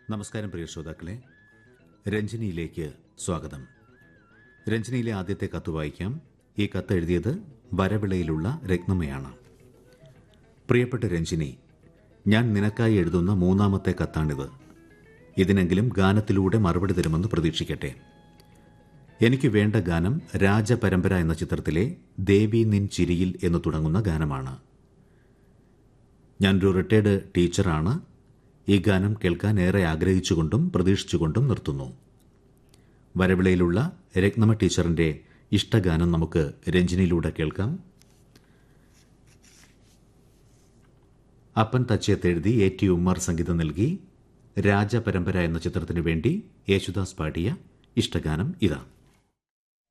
നമസ്കാരം പ്രിയ ശ്രോതാക്കളെ രഞ്ജനിയിലേക്ക് സ്വാഗതം രഞ്ജനിയിലെ ആദ്യത്തെ കത്ത് വായിക്കാം ഈ കത്ത് എഴുതിയത് വരവിളയിലുള്ള രത്നമ്മയാണ് പ്രിയപ്പെട്ട രഞ്ജിനി ഞാൻ നിനക്കായി എഴുതുന്ന മൂന്നാമത്തെ കത്താണിത് ഇതിനെങ്കിലും ഗാനത്തിലൂടെ മറുപടി തരുമെന്ന് പ്രതീക്ഷിക്കട്ടെ എനിക്ക് വേണ്ട ഗാനം രാജപരമ്പര എന്ന ചിത്രത്തിലെ ദേവി നിൻ ചിരിയിൽ എന്ന് തുടങ്ങുന്ന ഗാനമാണ് ഞാനൊരു റിട്ടയർഡ് ടീച്ചറാണ് ഈ ഗാനം കേൾക്കാൻ ഏറെ ആഗ്രഹിച്ചുകൊണ്ടും പ്രതീക്ഷിച്ചുകൊണ്ടും നിർത്തുന്നു വരവിളയിലുള്ള രത്നമ ടീച്ചറിന്റെ ഇഷ്ടഗാനം നമുക്ക് രഞ്ജിനിയിലൂടെ കേൾക്കാം അപ്പൻ തച്ചയത്തെഴുതി എ ടി ഉമ്മർ സംഗീതം നൽകി രാജപരമ്പര എന്ന ചിത്രത്തിനു വേണ്ടി യേശുദാസ് പാടിയ ഇഷ്ടഗാനം ഇതാ